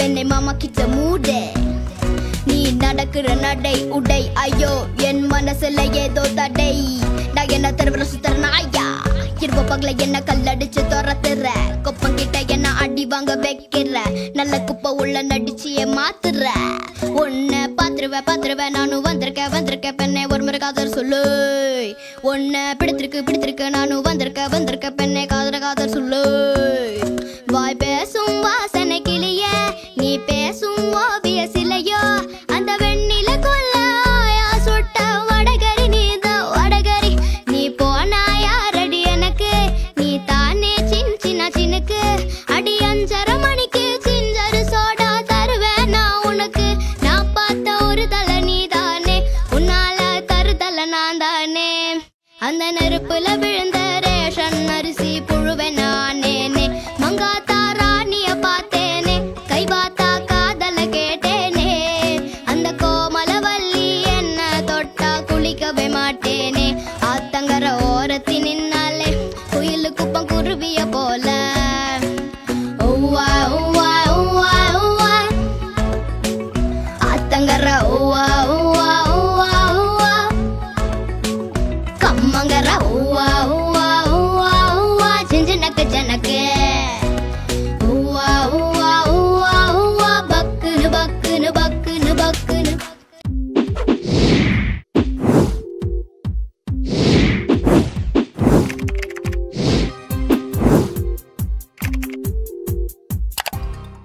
என்னை மாமா கிட்ட மூடு நீ நடக்கிற நடை உடை ஐயோ என் மனசுல ஏதோ தடை நான் என்ன தெருவுல சுத்துற நாயா இருப்ப பகல என்ன கல்லடிச்சு துரத்துற கொப்பங்கிட்ட என்ன அடி வாங்க வைக்கிற நல்ல குப்பை உள்ள நடிச்சு மாத்துற உன்னை பாத்துருவேன் பாத்துருவேன் நானும் வந்திருக்கேன் வந்திருக்கேன் பெண்ணே ஒரு முறை காதல் சொல்லு உன்னை பிடித்திருக்கு பிடித்திருக்கு நானும் வந்திருக்கேன் வந்திருக்கேன் பெண்ணே காதல காதல் சொல்லு வாய் பேசும் வாசனை கிளிய நீ பேசும் ஓவிய சிலையோ அந்த வெண்ணில கொல்ல ஆயா சுட்ட வடகரி நீதான் வடகரி நீ போனா யாரடி எனக்கு நீ தானே சின் சின்ன சினுக்கு அடி அஞ்சரை மணிக்கு சிஞ்சரு சோடா தருவேன் நான் உனக்கு நான் பார்த்த ஒரு தலை நீதானே உன்னால தருதல நான் தானே அந்த நெருப்புல விழுந்த ரேஷன் அரிசி புழுவை நானேனே மங்காத்தா ராணிய பார்த்தேனே கை பார்த்தா காதல கேட்டேனே அந்த கோமலவல்லி என்ன தொட்டா குளிக்கவே மாட்டேனே ஆத்தங்கர ஓரத்தி நின்னாலே குயிலு குப்பம் குருவிய போ